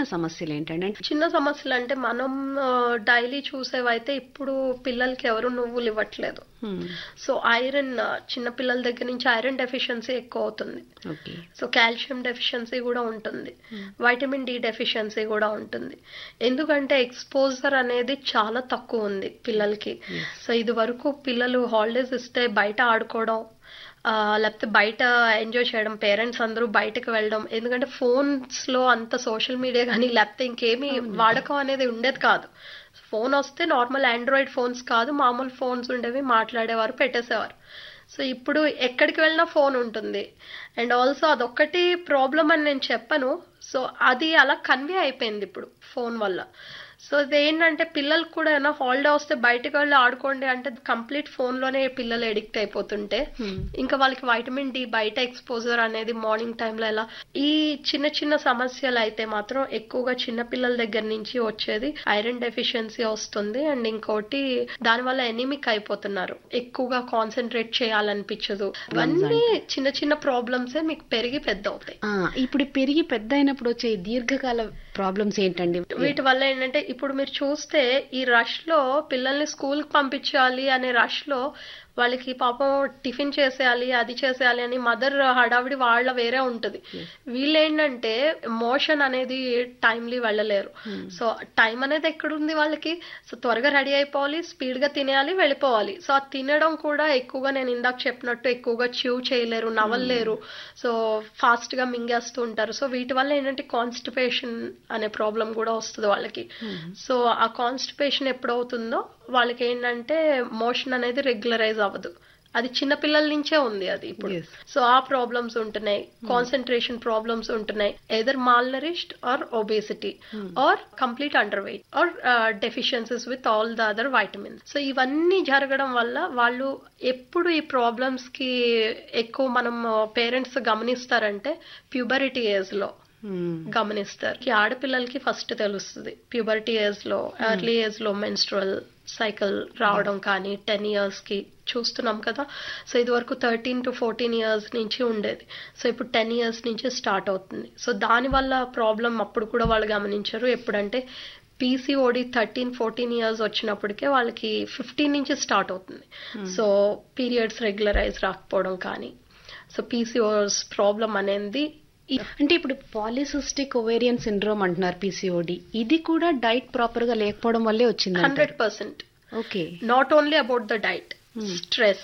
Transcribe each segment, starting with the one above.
సమస్యలు ఏంటండి అంటే చిన్న సమస్యలు అంటే మనం డైలీ చూసేవైతే ఇప్పుడు పిల్లలకి ఎవరు నువ్వులు ఇవ్వట్లేదు హ్మ్. సో ఐరన్ చిన్న పిల్లల దగ్గర నుంచి ఐరన్ డెఫిషియన్సీ ఎక్కువ అవుతుంది ఓకే సో కాల్షియం డెఫిషియన్సీ కూడా ఉంటుంది వైటమిన్ డి డెఫిషియన్సీ కూడా ఉంటుంది ఎందుకంటే ఎక్స్పోజర్ అనేది చాలా తక్కువ ఉంది పిల్లలకి సో ఇది వరకు పిల్లలు హాలిడేస్ ఇస్తే బయట ఆడుకోవడం ఆ, లేకపోతే బయట ఎంజాయ్ చేయడం పేరెంట్స్ అందరూ బయటకు వెళ్ళడం ఎందుకంటే phones లో అంత సోషల్ మీడియా కానీ లేకపోతే ఇంకేమీ వాడకం అనేది ఉండేది కాదు ఫోన్ వస్తే నార్మల్ ఆండ్రాయిడ్ ఫోన్స్ కాదు మామూలు ఫోన్స్ ఉండేవి మాట్లాడేవారు పెట్టేసేవారు సో ఇప్పుడు ఎక్కడికి వెళ్ళినా ఫోన్ ఉంటుంది అండ్ ఆల్సో అదొక్కటి ప్రాబ్లం అని నేను చెప్పను సో అది అలా కన్వే అయిపోయింది ఇప్పుడు ఫోన్ వల్ల సో ఇది ఏంటంటే పిల్లలకు కూడా ఏమైనా హాలిడే వస్తే బయటకు వెళ్ళి ఆడుకోండి అంటే కంప్లీట్ ఫోన్లోనే పిల్లలు ఎడిక్ట్ అయిపోతుంటే హ్మ్. ఇంకా వాళ్ళకి వైటమిన్ డి బయట ఎక్స్పోజర్ అనేది మార్నింగ్ టైంలో ఎలా ఈ చిన్న చిన్న సమస్యలు అయితే మాత్రం ఎక్కువగా చిన్న పిల్లల దగ్గర నుంచి వచ్చేది ఐరన్ డెఫిషియన్సీ వస్తుంది అండ్ ఇంకోటి దానివల్ల ఎనిమిక్ అయిపోతున్నారు ఎక్కువగా కాన్సన్ట్రేట్ చేయాలనిపించదు ఇవన్నీ చిన్న చిన్న ప్రాబ్లమ్సే మీకు పెరిగి పెద్ద అవుతాయి ఆ, ఇప్పుడు పెరిగి పెద్ద అయినప్పుడు వచ్చే ఈ దీర్ఘకాల ప్రాబ్లమ్స్ ఏంటండి వీటి వల్ల ఏంటంటే ఇప్పుడు మీరు చూస్తే ఈ రష్ లో పిల్లల్ని స్కూల్ కి పంపించాలి అనే రష్ లో వాళ్ళకి పాపం టిఫిన్ చేసేయాలి అది చేసేయాలి అని మదర్ హడావిడి వాళ్ళ వేరే ఉంటుంది వీళ్ళు ఏంటంటే మోషన్ అనేది టైమ్లీ వెళ్ళలేరు సో టైం అనేది ఎక్కడుంది వాళ్ళకి సో త్వరగా రెడీ అయిపోవాలి స్పీడ్ గా తినేయాలి వెళ్ళిపోవాలి సో ఆ తినడం కూడా ఎక్కువగా నేను ఇందాక చెప్పినట్టు ఎక్కువగా చ్యూ చేయలేరు నవలలేరు సో ఫాస్ట్ గా మింగేస్తూ ఉంటారు సో వీటి వల్ల ఏంటంటే కాన్స్టిపేషన్ అనే ప్రాబ్లం కూడా వస్తుంది వాళ్ళకి సో ఆ కాన్స్టిపేషన్ ఎప్పుడవుతుందో వాళ్ళకి ఏంటంటే మోషన్ అనేది రెగ్యులరైజ్ అవ్వదు అది చిన్న పిల్లల నుంచే ఉంది అది ఇప్పుడు Yes. సో ఆ ప్రాబ్లమ్స్ ఉంటున్నాయి కాన్సన్ట్రేషన్ ప్రాబ్లమ్స్ ఉంటున్నాయి either malnourished or obesity or complete underweight or deficiencies with all the other vitamins so ఇవన్నీ జరగడం వల్ల వాళ్ళు ఎప్పుడు ఈ ప్రాబ్లమ్స్ కి ఎక్కువ మనం పేరెంట్స్ గమనిస్తారంటే ప్యూబరిటీ ఏజ్ లో హ్మ్. గమనిస్తారు ఈ ఆడపిల్లలకి ఫస్ట్ తెలుస్తుంది ప్యూబర్టీ ఏజ్ లో ఎర్లీ ఏజ్ లో మెన్స్ట్రల్ సైకిల్ రావడం కానీ టెన్ ఇయర్స్ కి చూస్తున్నాం కదా సో ఇది వరకు థర్టీన్ టు ఫోర్టీన్ ఇయర్స్ నుంచి ఉండేది సో ఇప్పుడు టెన్ ఇయర్స్ నుంచి స్టార్ట్ అవుతుంది సో దానివల్ల ప్రాబ్లం అప్పుడు కూడా వాళ్ళు గమనించారు ఎప్పుడంటే పీసీఓడి థర్టీన్ ఫోర్టీన్ ఇయర్స్ వచ్చినప్పటికే వాళ్ళకి ఫిఫ్టీన్ నుంచి స్టార్ట్ అవుతుంది సో పీరియడ్స్ రెగ్యులరైజ్ రాకపోవడం కానీ సో పీసీఓస్ ప్రాబ్లం అనేది ఈ అంటే ఇప్పుడు పాలిసిస్టిక్ ఒవేరియన్ సిండ్రోమ్ అంటున్నారు పిసిఓడి ఇది కూడా డైట్ ప్రాపర్ గా లేకపోవడం వల్లే వచ్చింది hundred percent okay not only about the diet stress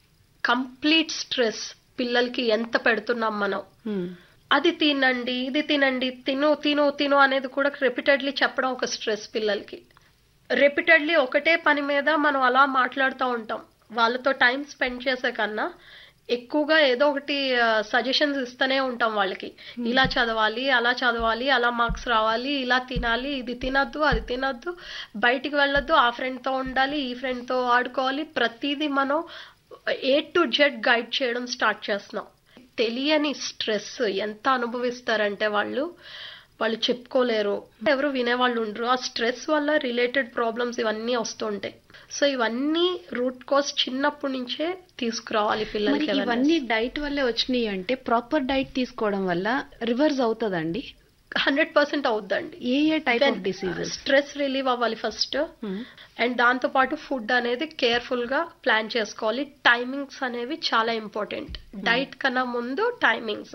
complete stress పిల్లలకి ఎంత పెడుతున్నాం మనం హ్మ్. అది తినండి ఇది తినండి తిను తిను తిను అనేది కూడా రిపీటెడ్లీ చెప్పడం ఒక స్ట్రెస్ పిల్లలకి రిపీటెడ్లీ ఒకటే పని మీద మనం అలా మాట్లాడుతూ ఉంటాం వాళ్ళతో టైం స్పెండ్ చేసే కన్నా ఎక్కువగా ఏదో ఒకటి సజెషన్స్ ఇస్తూనే ఉంటాం వాళ్ళకి ఇలా చదవాలి అలా చదవాలి అలా మార్క్స్ రావాలి ఇలా తినాలి ఇది తినద్దు అది తినద్దు బయటికి వెళ్ళొద్దు ఆ ఫ్రెండ్తో ఉండాలి ఈ ఫ్రెండ్తో ఆడుకోవాలి ప్రతిదీ మనం ఏ టు జెడ్ గైడ్ చేయడం స్టార్ట్ చేస్తున్నాం తెలియని స్ట్రెస్ ఎంత అనుభవిస్తారంటే వాళ్ళు వాళ్ళు చెప్పుకోలేరు ఎవరు వినేవాళ్ళు ఉండరు ఆ స్ట్రెస్ వల్ల రిలేటెడ్ ప్రాబ్లమ్స్ ఇవన్నీ వస్తుంటాయి సో ఇవన్నీ రూట్ కాజ్ చిన్నప్పటి నుంచే తీసుకురావాలి మరి పిల్లలకి ఇవన్నీ డైట్ వల్లే వచ్చినాయి అంటే ప్రాపర్ డైట్ తీసుకోవడం వల్ల రివర్స్ అవుతుందండి హండ్రెడ్ పర్సెంట్ అవుద్దండి a a type of diseases stress relieve అవ్వాలి ఫస్ట్ అండ్ దాంతో పాటు ఫుడ్ అనేది కేర్ఫుల్ గా ప్లాన్ చేసుకోవాలి టైమింగ్స్ అనేవి చాలా ఇంపార్టెంట్ డైట్ కన్నా ముందు టైమింగ్స్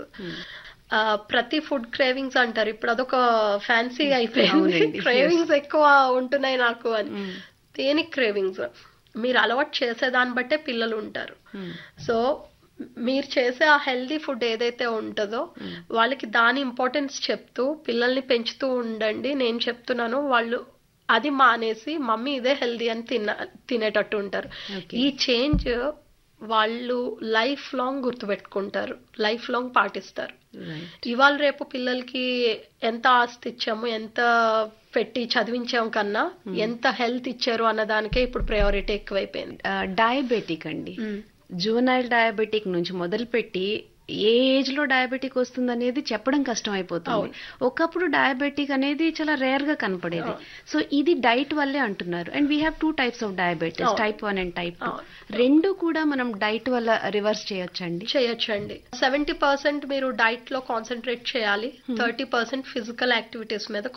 ప్రతి ఫుడ్ క్రేవింగ్స్ అంటారు ఇప్పుడు అదొక ఫ్యాన్సీ అయిపోయింది అవునండి, క్రేవింగ్స్ ఎక్కువ ఉంటున్నాయి నాకు అని దేనికి క్రేవింగ్స్ మీరు అలవాటు చేసేదాన్ని బట్టే పిల్లలు ఉంటారు సో మీరు చేసే ఆ హెల్దీ ఫుడ్ ఏదైతే ఉంటుందో వాళ్ళకి దాని ఇంపార్టెన్స్ చెప్తూ పిల్లల్ని పెంచుతూ ఉండండి నేను చెప్తున్నాను వాళ్ళు అది మానేసి మమ్మీ ఇదే హెల్దీ అని తిన్న తినేటట్టు ఉంటారు Okay. ఈ చేంజ్ వాళ్ళు లైఫ్ లాంగ్ గుర్తుపెట్టుకుంటారు లైఫ్ లాంగ్ పాటిస్తారు ఇవాళ రేపు పిల్లలకి ఎంత ఆస్తి ఇచ్చాము ఎంత పెట్టి చదివించాం కన్నా ఎంత హెల్త్ ఇచ్చారు అన్న దానికే ఇప్పుడు ప్రయారిటీ ఎక్కువైపోయింది డయాబెటిక్ అండి జూనైల్ డయాబెటిక్ నుంచి మొదలుపెట్టి ఏ ఏజ్ లో డయాబెటిక్ వస్తుంది అనేది చెప్పడం కష్టం అయిపోతుంది ఒకప్పుడు డయాబెటిక్ అనేది చాలా రేర్ గా కనపడేది సో ఇది డైట్ వల్లే అంటున్నారు and we have two types of diabetes అవును. Type one and type two అవును. రెండు కూడా మనం డైట్ వల్ల రివర్స్ చేయొచ్చండి చేయొచ్చండి సెవెంటీ పర్సెంట్ మీరు డైట్ లో కాన్సన్ట్రేట్ చేయాలి థర్టీ పర్సెంట్ ఫిజికల్ యాక్టివిటీస్ మీద